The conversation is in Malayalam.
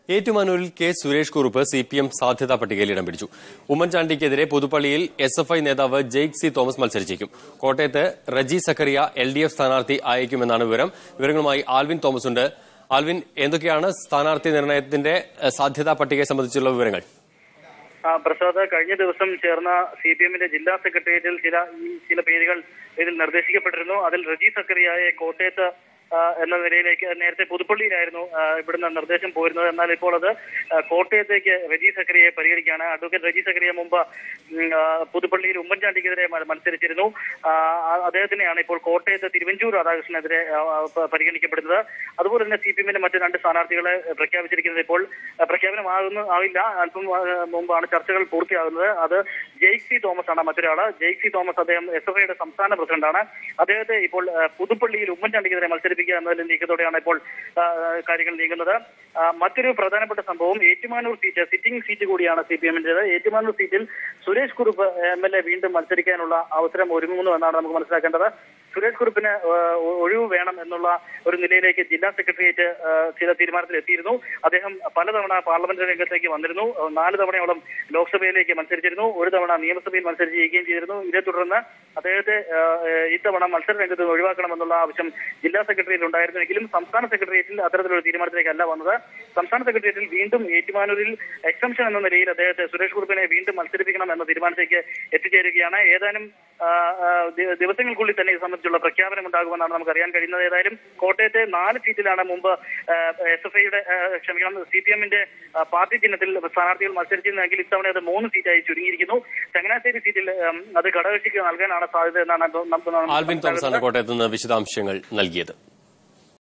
ഏറ്റുമാനൂരിൽ K Suresh Kurup C P M സാധ്യതാ പട്ടികയിൽ ഇടം പിടിച്ചു ഉമ്മൻചാണ്ടിക്കെതിരെ പുതുപ്പള്ളിയിൽ എസ് എഫ് ഐ നേതാവ് ജെയ്ക് സി തോമസ് മത്സരിച്ചേക്കും കോട്ടയത്ത് Reji Zachariah L D F സ്ഥാനാർത്ഥി ആയേക്കുമെന്നാണ് വിവരം വിവരങ്ങളുമായി ആൽവിൻ തോമസ് ഉണ്ട് ആൽവിൻ എന്തൊക്കെയാണ് സ്ഥാനാർത്ഥി നിർണയത്തിന്റെ ഏഹ്, സാധ്യതാ പട്ടികയെ സംബന്ധിച്ചുള്ള വിവരങ്ങൾ ആ, പ്രസാദ് കഴിഞ്ഞ ദിവസം ചേർന്ന സി പി എമ്മിന്റെ ജില്ലാ സെക്രട്ടേറിയറ്റിൽ ചില ഈ ചില പേരുകൾ ഇതിൽ നിർദ്ദേശിക്കപ്പെട്ടിരുന്നു അതിൽ റജി സക്കറിയായെ കോട്ടയത്ത് ആ, എന്ന നിലയിലേക്ക് നേരത്തെ പുതുപ്പള്ളിയിലായിരുന്നു ആ, ഇവിടുന്ന് നിർദ്ദേശം പോയിരുന്നത് എന്നാൽ ഇപ്പോൾ അത് ആ, കോട്ടയത്തേക്ക് റജി സക്കറിയെ പരിഗണിക്കുകയാണ് അഡ്വക്കേറ്റ് റജി സക്കറിയ മുമ്പ് ഉം, ആ, പുതുപ്പള്ളിയിൽ ഉമ്മൻചാണ്ടിക്കെതിരെ മ- മത്സരിച്ചിരുന്നു ആ, ആ- അദ്ദേഹത്തിനെയാണ് ഇപ്പോൾ കോട്ടയത്ത് തിരുവഞ്ചൂർ രാധാകൃഷ്ണനെതിരെ ആ, ആ, പ- പരിഗണിക്കപ്പെടുന്നത് അതുപോലെ തന്നെ സി പി എമ്മിന്റെ മറ്റ് രണ്ട് സ്ഥാനാർത്ഥികളെ പ്രഖ്യാപിച്ചിരിക്കുന്നത് ഇപ്പോൾ ആ, പ്രഖ്യാപനമാകുന്നു ആവില്ല അല്പം ആ, മുമ്പാണ് ചർച്ചകൾ പൂർത്തിയാകുന്നത് അത് ജെയ്ക് സി തോമസ് ആണ് മറ്റൊരാള് ജെയ്ക് സി തോമസ് അദ്ദേഹം എസ് എഫ് ഐയുടെ സംസ്ഥാന പ്രസിഡന്റാണ് അദ്ദേഹത്തെ ഇപ്പോൾ ആ, പുതുപ്പള്ളിയിൽ ഉമ്മൻചാണ്ടിക്കെതിരെ മത്സരിപ്പിക്കുക എന്നതിന്റെ നീക്കത്തോടെയാണ് ഇപ്പോൾ ആ, കാര്യങ്ങൾ നീങ്ങുന്നത് ആ, മറ്റൊരു പ്രധാനപ്പെട്ട സംഭവം ഏറ്റുമാനൂർ സീറ്റ് സിറ്റിംഗ് സീറ്റ് കൂടിയാണ് സി പി എമ്മിന്റേത് ഏറ്റുമാനൂർ സീറ്റിൽ Suresh Kurup M L A വീണ്ടും മത്സരിക്കാനുള്ള അവസരം ഒരുങ്ങുന്നു എന്നാണ് നമുക്ക് മനസ്സിലാക്കേണ്ടത് സുരേഷ് കുറുപ്പിന് ആ, ഒ- ഒഴിവ് വേണം എന്നുള്ള ഒരു നിലയിലേക്ക് ജില്ലാ സെക്രട്ടേറിയറ്റ് ആ, ചില തീരുമാനത്തിൽ എത്തിയിരുന്നു അദ്ദേഹം പലതവണ പാർലമെന്റ് രംഗത്തേക്ക് വന്നിരുന്നു ആ, നാല് തവണയോളം ലോക്സഭയിലേക്ക് മത്സരിച്ചിരുന്നു ഒരു തവണ നിയമസഭയിൽ മത്സരിച്ച് ജയിക്കുകയും ചെയ്തിരുന്നു ഇതേ തുടർന്ന് അദ്ദേഹത്തെ ആ, ഇത്തവണ മത്സര രംഗത്ത് നിന്ന് ഒഴിവാക്കണമെന്നുള്ള ആവശ്യം ജില്ലാ സെക്രട്ടേറിയറ്റിൽ ഉണ്ടായിരുന്നെങ്കിലും സംസ്ഥാന സെക്രട്ടേറിയറ്റിൽ അത്തരത്തിലൊരു തീരുമാനത്തിലേക്കല്ല വന്നത് സംസ്ഥാന സെക്രട്ടേറിയറ്റിൽ വീണ്ടും ഏറ്റുമാനൂരിൽ എക്സംഷൻ എന്ന നിലയിൽ അദ്ദേഹത്തെ സുരേഷ് കുറുപ്പിനെ വീണ്ടും മത്സരിപ്പിക്കണം എന്ന തീരുമാനത്തിലേക്ക് എത്തിച്ചേരുകയാണ് ഏതാനും ആ, ആ, ദി- ദിവസങ്ങൾക്കുള്ളിൽ തന്നെ ഇത് സംബന്ധിച്ചുള്ള പ്രഖ്യാപനം ഉണ്ടാകുമെന്നാണ് നമുക്ക് അറിയാൻ കഴിയുന്നത് ഏതായാലും കോട്ടയത്തെ നാല് സീറ്റിലാണ് മുമ്പ് എസ് എഫ് ഐയുടെ ക്ഷമിക്കണം സി പി എമ്മിന്റെ പാർട്ടി ചിഹ്നത്തിൽ സ്ഥാനാർത്ഥികൾ മത്സരിച്ചിരുന്നെങ്കിൽ ഇത്തവണ അത് മൂന്ന് സീറ്റായി ചുരുങ്ങിയിരിക്കുന്നു ചങ്ങനാശ്ശേരി സീറ്റിൽ ഉം, അത് ഘടകകക്ഷിക്ക് നൽകാനാണ് സാധ്യത എന്നാണ് നമുക്ക് ആൽവിൻ തോമസ് ആണ് കോട്ടയത്ത് നിന്ന് വിശദാംശങ്ങൾ നൽകിയത്